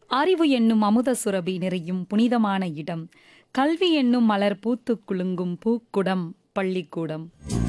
அறிவு என்னும் அமுத சுரபி நிறையும் புனிதமான இடம் கல்வி என்னும் மலர் பூத்துக் குலுங்கும் பூக்குடம் பள்ளிக்கூடம்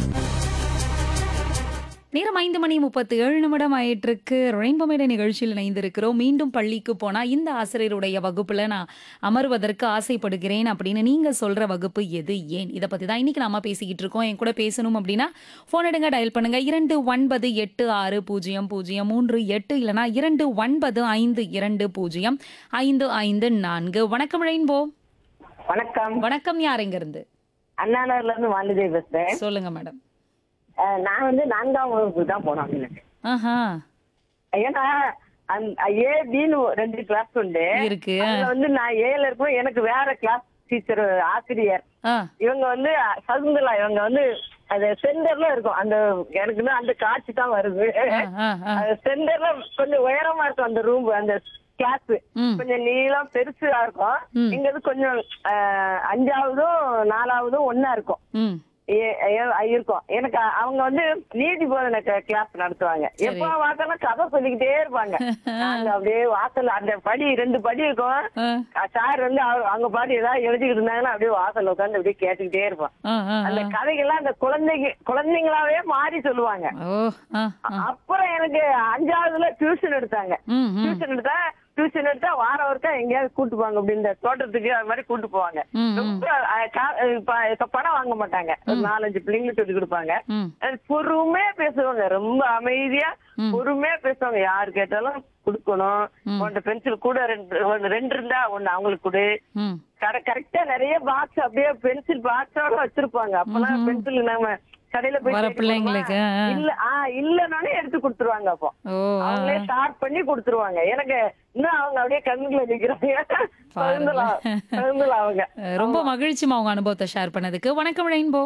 நேரம் ஐந்து மணி முப்பத்து ஏழு நிமிடம் ஆயிட்டிருக்கு ரெயின்போ மேடை நிகழ்ச்சியில் இணைந்திருக்கிறோம் மீண்டும் பள்ளிக்கு போனா இந்த ஆசிரியருடைய வகுப்புல நான் அமர்வதற்கு ஆசைப்படுகிறேன் அப்படின்னு நீங்க சொல்ற வகுப்பு எது ஏன் இதை பத்தி தான் இன்னைக்கு நாம பேசிக்கிட்டு இருக்கோம் என் கூட பேசணும் அப்படின்னா போன் எடுங்க டயல் பண்ணுங்க இரண்டு ஒன்பது எட்டு ஆறு பூஜ்ஜியம் பூஜ்ஜியம் மூன்று எட்டு இல்லனா இரண்டு ஒன்பது ஐந்து இரண்டு பூஜ்ஜியம் ஐந்து ஐந்து நான்கு வணக்கம் ரெயின்போ வணக்கம் வணக்கம் யார் எங்க இருந்து அண்ணா நகர்ல இருந்து வாலிதேவி பேசுறேன் சொல்லுங்க மேடம் அஹ் நான் வந்து நான்காம் வகுப்பு தான் போனோம் எனக்கு ஆஹா ஏன்னா அந்த ஏ பின்னு ரெண்டு கிளாஸ் உண்டு இருக்கு அதுல வந்து நான் ஏல இருக்கும் எனக்கு வேற கிளாஸ் டீச்சர் ஆசிரியர் ஆ இவங்க வந்து சகுந்தலா இவங்க வந்து அது சென்டர்ல இருக்கும் அந்த எனக்கு இன்னும் அந்த காட்சி தான் வருது ஆ, ஆ, ஆ. சென்டர்ல கொஞ்சம் உயரமா இருக்கும் அந்த ரூம் அந்த கிளாஸ் ம். கொஞ்சம் நீளம் பெருசா இருக்கும் ம். இங்க வந்து கொஞ்சம் அஹ், அஞ்சாவதும் நாலாவதும் ஒன்னா இருக்கும் ம் ஏ- ஏ- இருக்கும் எனக்கு அ- அவங்க வந்து நீதி போதனை கிளாஸ் நடத்துவாங்க எப்ப பார்த்தாலும் கதை சொல்லிக்கிட்டே இருப்பாங்க நாங்க அப்படியே வாசல் அந்த படி ரெண்டு படி இருக்கும் ஆ, சார் வந்து அவ- அவங்க பாடி ஏதாவது எழுதிக்கிட்டு இருந்தாங்கன்னா அப்படியே வாசல்ல உட்காந்து அப்படியே கேட்டுக்கிட்டே இருப்போம் ஆ, ஆ, அந்த ஆ. கதைகள்லாம் அந்த குழந்தைங்க குழந்தைங்களாவே மாறி சொல்லுவாங்க ஓ ஆ, ஆ. அப்புறம் எனக்கு அஞ்சாவதுல டியூஷன் எடுத்தாங்க ம், ம், டியூஷன் எடுத்தா டியூஷன் எடுத்தா வாரம் ஒருக்கா எங்கேயாவது கூட்டு போவாங்க அப்படி இந்த தோட்டத்துக்கு அது மாதிரி கூட்டு போவாங்க ம், ம், ரொம்ப அஹ், கா- இப்ப இப்ப பணம் வாங்க மாட்டாங்க ஒரு நாலஞ்சு பிள்ளைங்களுக்கு சொல்லி கொடுப்பாங்க ம். அது பொறுமையா பேசுவாங்க ரொம்ப அமைதியா ம். பொறுமையா பேசுவாங்க யாரு கேட்டாலும் கொடுக்கணும் ம். உன்கிட்ட பென்சில் கூட ரெண்டு ஒண்ணு ரெண்டு இருந்தா ஒண்ணு அவங்களுக்கு கொடு ம். கரெக்டா நிறைய பாக்ஸ் அப்படியே பென்சில் பாக்ஸோட வச்சிருப்பாங்க அப்பெல்லாம் பென்சில் நாம கடையில போய் வர தேடி பிள்ளைங்களுக்கு, போனோமா, ஆ, ஆ. இல்ல ஆ இல்லனாலே எடுத்து கொடுத்துருவாங்க அப்போ ஓ ஆ, அவங்களே ஸ்டார்ட் பண்ணி கொடுத்துருவாங்க எனக்கு இன்னும் அவங்க அப்படியே கண்ணுல நிக்கிறாங்க பகிர்ந்துலா பகிர்ந்துலா அவங்க அஹ், ரொம்ப மகிழ்ச்சிமா உங்க அனுபவத்தை ஷேர் பண்ணதுக்கு வணக்கம் ரெயின்போ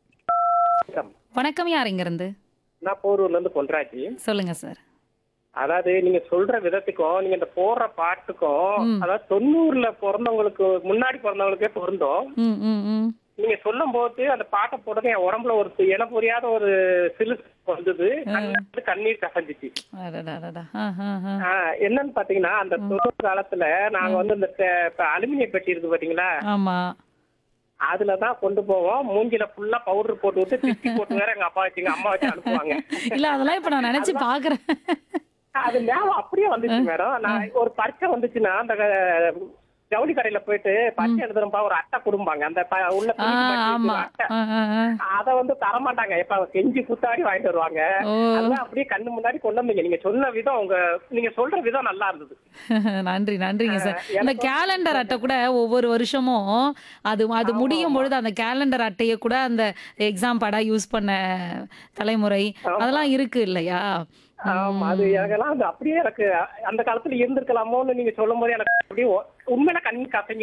வணக்கம் யார் இங்க இருந்து நான் போரூர்ல இருந்து பொன்ராஜி சொல்லுங்க சார் அதாவது நீங்க சொல்ற விதத்துக்கும் நீங்க இந்த போடுற பாட்டுக்கும் ம். அதாவது தொண்ணூறுல பிறந்தவங்களுக்கு முன்னாடி பிறந்தவங்களுக்கே பொருந்தும் ம் ம் ம் நீங்க சொல்லும் போது அந்த பாட்டை போடுறது என் உடம்புல ஒரு இன புரியாத ஒரு சிலு வந்தது கண்ணுல இருந்து கண்ணீர் கசஞ்சிச்சு அடடா, அடடா. ஆ, ஆ, ஆ. ஆஹ் என்னன்னு பாத்தீங்கன்னா அந்த தொண்ணூறு காலத்துல நாங்க வந்து இந்த தெ- இப்ப அலுமினிய பெட்டி இருக்கு பாத்தீங்களா ஆமா அதுலதான் கொண்டு போவோம் மூஞ்சில ஃபுல்லா பவுடர் போட்டு விட்டு திட்டி போட்டு வேற எங்க அப்பா வச்சுங்க அம்மா வச்சு அனுப்புவாங்க இல்ல அதெல்லாம் இப்ப நான் நினைச்சு பாக்குறேன் அது ஞாபகம் அப்படியே வந்துச்சு மேடம் நான் ஒரு பரீட்சை வந்துச்சுன்னா அந்த க- ஜவுளி கடையில போயிட்டு பரீட்சை எழுதுறப்பா ஒரு அட்டை கொடுப்பாங்க அந்த ப- உள்ள ஆ, துணிக்கு மாட்டி ஆமா வச்சிருக்க அட்டை ஆ, ஆ, ஆ. அத வந்து தரமாட்டாங்க எப்ப செஞ்சு குத்தாடி வாங்கிட்டு வருவாங்க ஓ அதெல்லாம் அப்படியே கண்ணு முன்னாடி கொண்டு வந்தீங்க நீங்க சொன்ன விதம் உங்க நீங்க சொல்ற விதம் நல்லா இருந்தது நன்றி நன்றிங்க சார் இந்த கேலண்டர் அட்டை கூட ஒவ்வொரு வருஷமும் அது அது முடியும் பொழுது அந்த கேலண்டர் அட்டையை கூட அந்த எக்ஸாம் படா யூஸ் பண்ண தலைமுறை அதெல்லாம் இருக்கு இல்லையா ஆமா அது எனக்கெல்லாம் அது அப்படியே எனக்கு அந்த காலத்துல இருந்திருக்கலாமோன்னு நீங்க சொல்லும் போது எனக்கு அப்படியே ஒ- உண்மையில கண்ணு கசங்கி